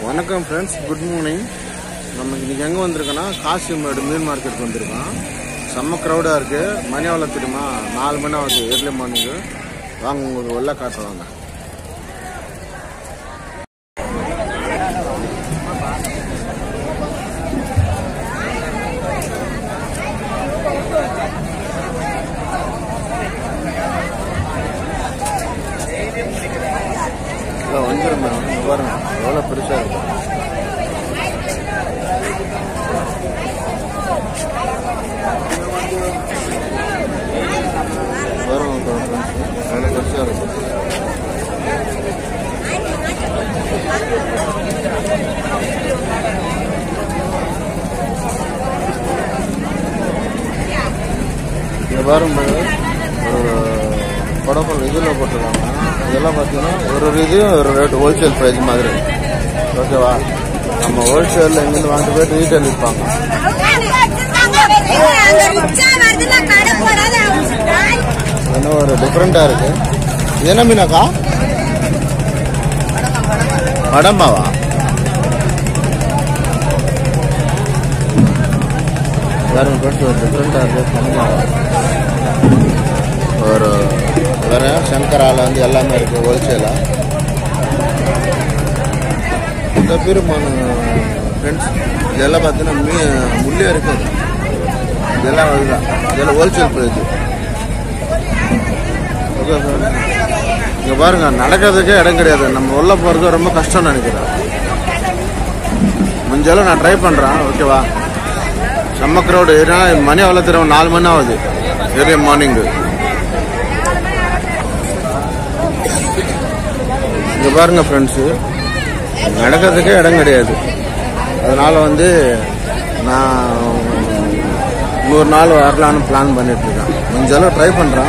வணக்கம் friends good morning நம்ம இன்னைக்கு எங்கே வந்திருக்கோன்னா காசிமேடு மீன் மார்க்கெட்டுக்கு வந்திருக்கோம் செம்ம க்ரௌடாக இருக்குது மணி எவ்வளோ தெரியுமா நாலு மணி ஆகுது ஏர்லி மார்னிங்கு வாங்க உங்களுக்கு வெள்ளை காட்டுறாங்க இல்லை வந்துடும் இங்க பாருங்க எவ்வளோ பெருசாக இருக்கு பாருங்க ஃப்ரெண்ட்ஸ் எவ்வளோ பெருசாக இருக்கு இங்க பாருங்க ஒரு படப்பல் இதில் போட்டிருக்காங்க இதெல்லாம் பார்த்தீங்கன்னா ஒரு ஒரு இது ஒரு ரேட் ஹோல்சேல் ப்ரைஸ் மாதிரி ஓகேவா நம்ம ஹோல்சேலில் எங்கேருந்து வாங்கிட்டு போயிட்டு ரீட்டைல் விற்பாங்க இன்னும் ஒரு டிஃப்ரெண்ட்டாக இருக்கு இது என்ன மீனாக்கா கடம்பாவா பாருங்க ஃப்ரெண்ட்ஸ் ஒரு டிஃப்ரெண்ட்டாக இருக்கு கடம்பாவா ஒரு வேற சங்கரால வந்து எல்லாமே இருக்கு ஹோல்சேலாக இந்த பெருமான் ஃப்ரெண்ட்ஸ் இதெல்லாம் பார்த்தீங்கன்னா மீ முள்ளே இருக்குது இதெல்லாம் அதுதான் இதெல்லாம் ஹோல்சேல் ப்ரைஸ் ஓகே இங்கே பாருங்க நடக்கிறதுக்கே இடம் கிடையாது நம்ம உள்ள போகிறது ரொம்ப கஷ்டம்னு நினைக்கிறேன் முடிஞ்சாலும் நான் ட்ரை பண்ணுறேன் ஓகேவா செம்ம க்ரௌடு ஏன்னா மணி எவ்வளோ தெரியும் நாலு மணி ஆகுது ஏர்லி மார்னிங்கு இங்கே பாருங்க ஃப்ரெண்ட்ஸு நடக்கிறதுக்கே இடம் கிடையாது அதனால வந்து நான் இன்னொரு நாள் வரலான்னு பிளான் பண்ணிட்டு இருக்கேன் முடிஞ்ச அளவு ட்ரை பண்ணுறேன்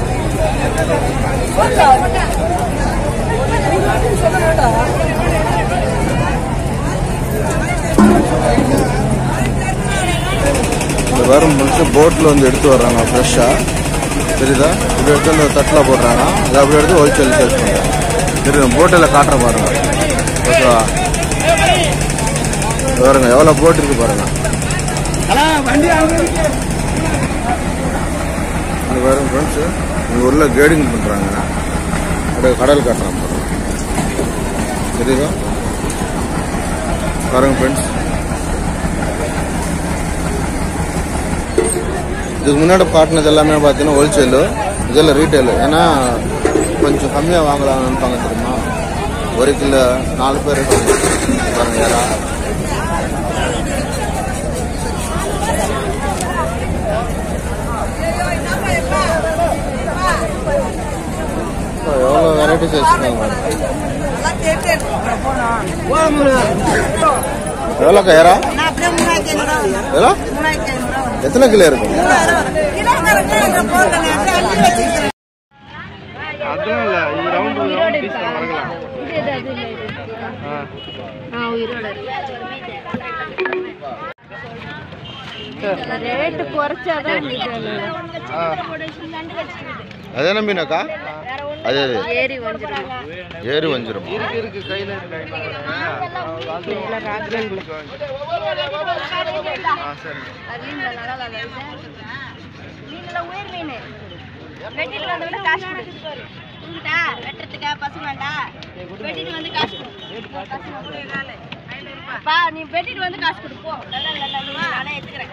இந்த வரும் மனுஷன் போட்டில் வந்து எடுத்து வர்றாங்க ஃப்ரெஷ்ஷாக தெரியுதா இப்படி எடுத்து அந்த தட்டில் போடுறாங்க அதை அப்படி எடுத்து ஹோல்சேல் சேல்ஸ் பண்ணுறாங்க தெரியும் போட்டில் காட்டுற பாருங்க ஓகேவா பாருங்க எவ்வளோ போட் இருக்கு பாருங்க இங்க பாருங்க ஃப்ரெண்ட்ஸ் இங்கே உள்ள கேடிங் பண்ணுறாங்க அப்படியே கடல் காட்டுறாங்க பாருங்க தெரியுதா பாருங்க ஃப்ரெண்ட்ஸ் இதுக்கு முன்னாடி காட்டினது எல்லாமே பார்த்தீங்கன்னா ஹோல்சேலு இதெல்லாம் ரீட்டைலு ஏன்னா கொஞ்சம் கம்மியாக வாங்கலாம்னு நினைப்பாங்க தெரியுமா ஒரு கிலோ நாலு பேர் இருக்காங்க. பாருங்க யாரா எவ்வளோ வெரைட்டிஸ் வச்சுருக்காங்க எவ்வளோக்கா யாரா எவ்வளோ எத்தனை கிலோ இருக்கும் அதெல்லாம் இல்லை இது ரவுண்டு ரவுண்ட் பீஸ் தான் வரலாம் ரேட்டு குறைச்சாதான் அது என்ன மீனாக்கா அது அது ஏறி வந்துடும் ஏறு வஞ்சிரும் இருக்கு இருக்கு கையில் சரி உயிர் மீன் வெட்டிட்டு வந்து விட காசு கொடு உங்கடா வெட்டுறதுக்கா பசுமாண்டா வெட்டிட்டு வந்து காசு கொடு பா நீ வெட்டிட்டு வந்து காசு கொடு போ நல்லா நல்லா நானே எடுத்துக்கிறேன்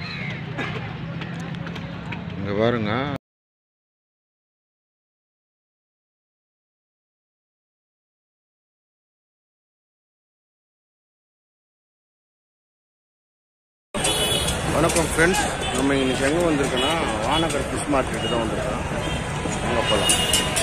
இங்கே பாருங்க வணக்கம் ஃப்ரெண்ட்ஸ் நம்ம இன்னைக்கு எங்கே வந்திருக்கோன்னா வானகர் ஃபிஷ் மார்க்கெட்டு தான் வந்திருக்கோம் அங்கே போகலாம்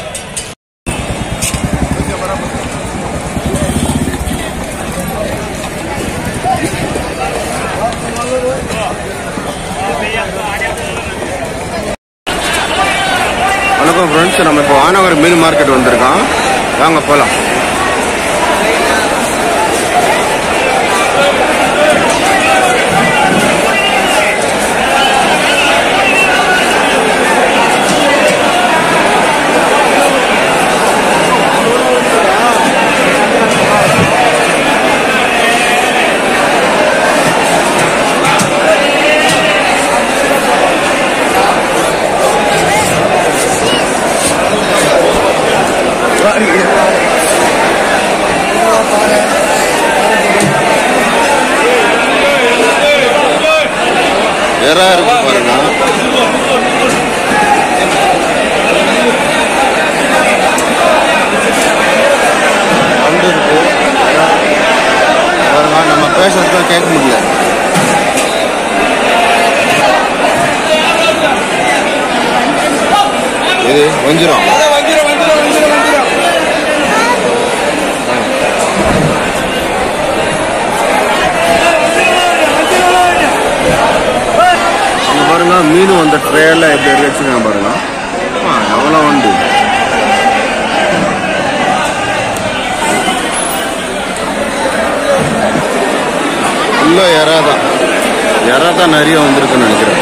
வணக்கம் ஃப்ரெண்ட்ஸ் நம்ம இப்போ வானகர் மீன் மார்க்கெட் வந்திருக்கோம் வாங்க போகலாம் எறா இருக்கு பாருங்க நண்டு இருக்கு பாருங்க நம்ம பேசுறது கேட்க முடியல இது வஞ்சிரம் இங்க பாருங்க மீன் வந்த ட்ரேல எப்படி இருக்கு வச்சுருக்காங்க பாருங்க ஆ, எவ்வளோ உண்டு ஃபுல்லாக எறா தான் எறா தான் நிறைய வந்திருக்குன்னு நினைக்கிறேன்